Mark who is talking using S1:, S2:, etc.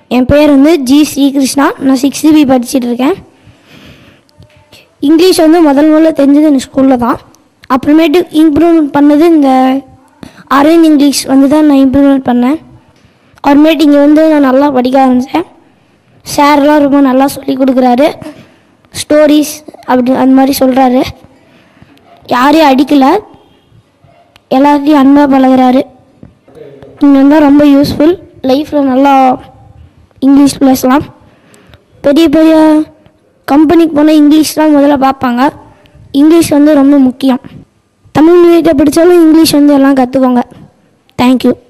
S1: என் பேர் வந்து ஜி ஸ்ரீகிருஷ்ணா நான் சிக்ஸ் ஜிபி படிச்சுட்டு இருக்கேன் இங்கிலீஷ் வந்து முதல் முதல்ல தெரிஞ்சது எனக்கு ஸ்கூலில் தான் அப்புறமேட்டு இம்ப்ரூவ்மெண்ட் பண்ணது இந்த அரேஞ்ச் இங்கிலீஷ் வந்து தான் நான் இம்ப்ரூவ்மெண்ட் பண்ணேன் அப்புறமேட்டு இங்கே வந்து நான் நல்லா படிக்க ஆரம்பித்தேன் சார்லாம் ரொம்ப நல்லா சொல்லி கொடுக்குறாரு ஸ்டோரிஸ் அப்படி அந்த மாதிரி சொல்கிறாரு யாரையும் அடிக்கலை எல்லாத்தையும் அன்பாக பழகுறாரு இங்கே வந்தால் ரொம்ப யூஸ்ஃபுல் லைஃப்பில் நல்லா இங்கிலீஷ் பேசலாம் பெரிய பெரிய கம்பெனிக்கு போனால் இங்கிலீஷ் தான் முதல்ல பார்ப்பாங்க இங்கிலீஷ் வந்து ரொம்ப முக்கியம் தமிழ் மீடியத்தை படித்தாலும் இங்கிலீஷ் வந்து எல்லாம் கற்றுக்கோங்க தேங்க்யூ